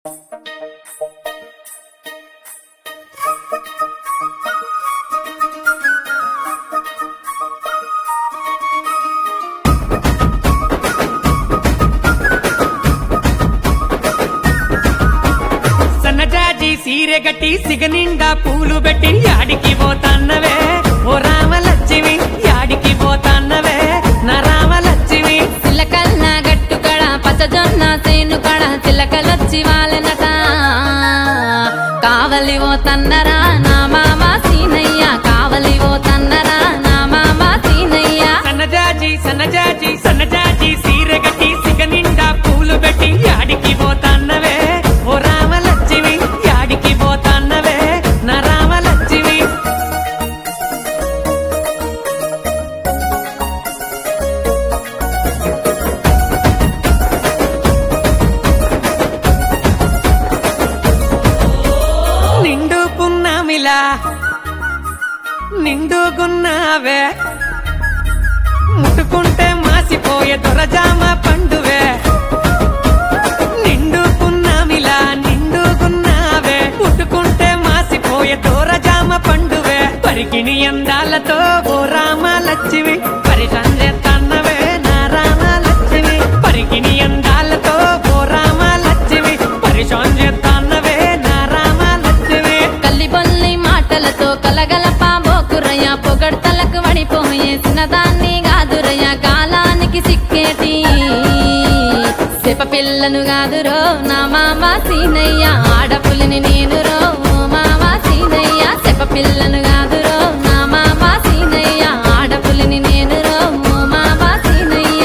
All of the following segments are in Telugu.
సన్నజాజి సీరె గట్టి సిగనిండా పూలు పెట్టి యాడికి పోతాన్నవే ఓ రామలక్ష్మి యాడికి పోతాన్నవే నా రామలక్ష్మి చిలకల్ల గట్టు కడ పచ్చజొన్న సేను కడ చిలకలొచ్చి వాళ్ళనట కావలి ఓ తన్నరా నా మామ సీనయ్య కావలి ఓ తన్నరా నా మామ సీనయ్య సన్నజాజి సన్నజాజి సన్నజాజి సీరె గట్టి సిగనిండా పూలు పెట్టి యాడికి పోతాన్నవే ఓ రామలక్ష్మి యాడికి పోతాన్నవే నా రామలక్ష్మి నిండు పున్నమిలా నిండుగున్నావే ముట్టుకుంటే మాసిపోయే దొరజామ పండువే నిండు పున్నమిలా నిండుగున్నావే ముట్టుకుంటే మాసిపోయే దొరజామ పండువే పరికిణి అందాలతో ఓ రామలక్ష్మి పరిసంజే తన్నవే నా రామలక్ష్మి పరికిణి అందాలతో ఓ రామలక్ష్మి పరిసంజే తన్నవే నా రామలక్ష్మి కల్లి బొల్లి మాటలతో కలగల పాబోకురయ్య పొగడ్తలకు వడిపోయే చిన్నదాన్ని కాదురయ్య కాలానికి సిక్కేటి సెప పిల్లను కాదురో నా మామ సీనయ్య ఆడపులిని నేను రో ఓ మామ సీనయ్య సెప పిల్లను కాదురో నా మామ సీనయ్య ఆడపులిని నేను రో ఓ మామ సీనయ్య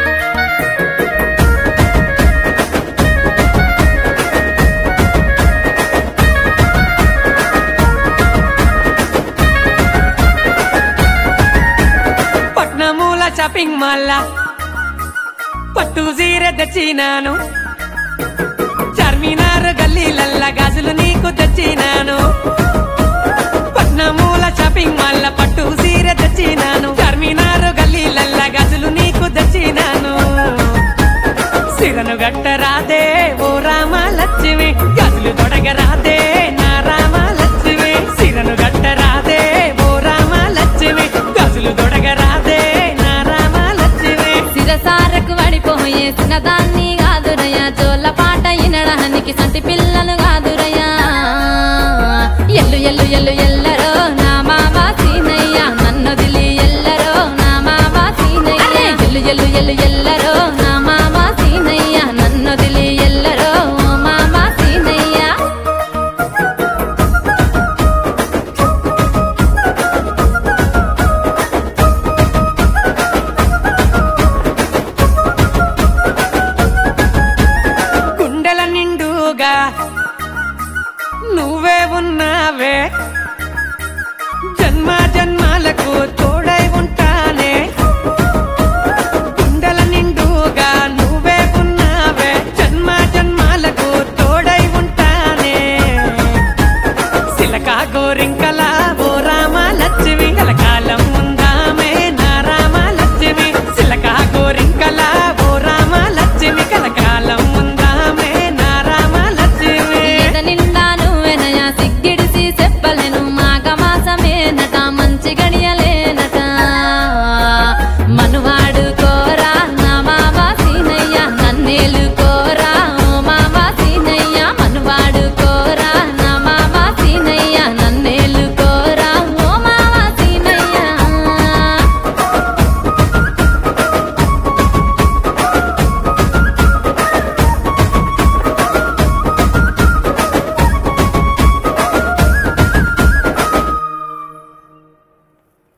పట్నమూల షాపింగ్ మాల్ పట్టు సీర తెచ్చినాను చార్మినార్ గల్లీలల్ల గాజులు నీకు తెచ్చినాను పట్నమూల షాపింగ్ మాల్ పట్టు సీర తెచ్చినాను చార్మినార్ గల్లీలల్ల గాజులు నీకు తెచ్చినాను సిరను గట్టరాదే ఓ రామలక్ష్మి గజులు తొడగరాదే నా రామలక్ష్మి సిరను గట్టరాదే ఓ రామలక్ష్మి గజులు తొడగరాదే నా రామలక్ష్మి సిరసారకు వడిపోయే చిన్నదాన్ని కాదురయ్య జోల పాట ఇనడానికి సంటి పిల్లలు కాదురయ్యా ఎల్లు ఎల్లు ఎల్లు ఎల్లరో నా మామ సీనయ్య నన్ను దిలి ఎల్లరో నా మామ సీనయ్య ఎల్లు ఎల్లు ఎల్లు ఎల్లరో నా